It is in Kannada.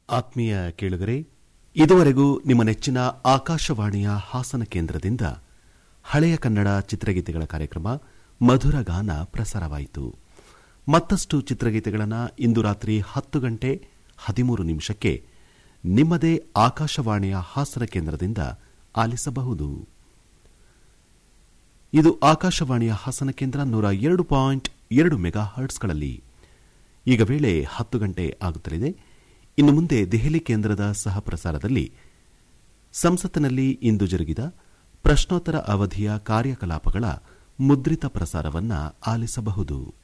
ಆತ್ಮೀಯ ಕೇಳುಗರೆ ಇದುವರೆಗೂ ನಿಮ್ಮ ನೆಚ್ಚಿನ ಆಕಾಶವಾಣಿಯ ಹಾಸನ ಕೇಂದ್ರದಿಂದ ಹಳೆಯ ಕನ್ನಡ ಚಿತ್ರಗೀತೆಗಳ ಕಾರ್ಯಕ್ರಮ ಮಧುರ ಗಾನ ಪ್ರಸಾರವಾಯಿತು ಮತ್ತಷ್ಟು ಚಿತ್ರಗೀತೆಗಳನ್ನು ಇಂದು ರಾತ್ರಿ ಹತ್ತು ಗಂಟೆ ಹದಿಮೂರು ನಿಮಿಷಕ್ಕೆ ನಿಮ್ಮದೇ ಆಕಾಶವಾಣಿಯ ಹಾಸನ ಕೇಂದ್ರದಿಂದ ಆಲಿಸಬಹುದು ಇದು ಆಕಾಶವಾಣಿಯ ಹಾಸನ ಕೇಂದ್ರ ನೂರ ಎರಡು ಪಾಯಿಂಟ್ ಎರಡು ಮೆಗಾ ಹರ್ಟ್ಸ್ಗಳಲ್ಲಿ ಈಗ ವೇಳೆ ಹತ್ತು ಗಂಟೆ ಆಗುತ್ತಲಿದೆ ಇನ್ನು ಮುಂದೆ ದೆಹಲಿ ಕೇಂದ್ರದ ಸಹ ಪ್ರಸಾರದಲ್ಲಿ ಸಂಸತ್ತಿನಲ್ಲಿ ಇಂದು ಜರುಗಿದ ಪ್ರಶ್ನೋತ್ತರ ಅವಧಿಯ ಕಾರ್ಯಕಲಾಪಗಳ ಮುದ್ರಿತ ಪ್ರಸಾರವನ್ನು ಆಲಿಸಬಹುದು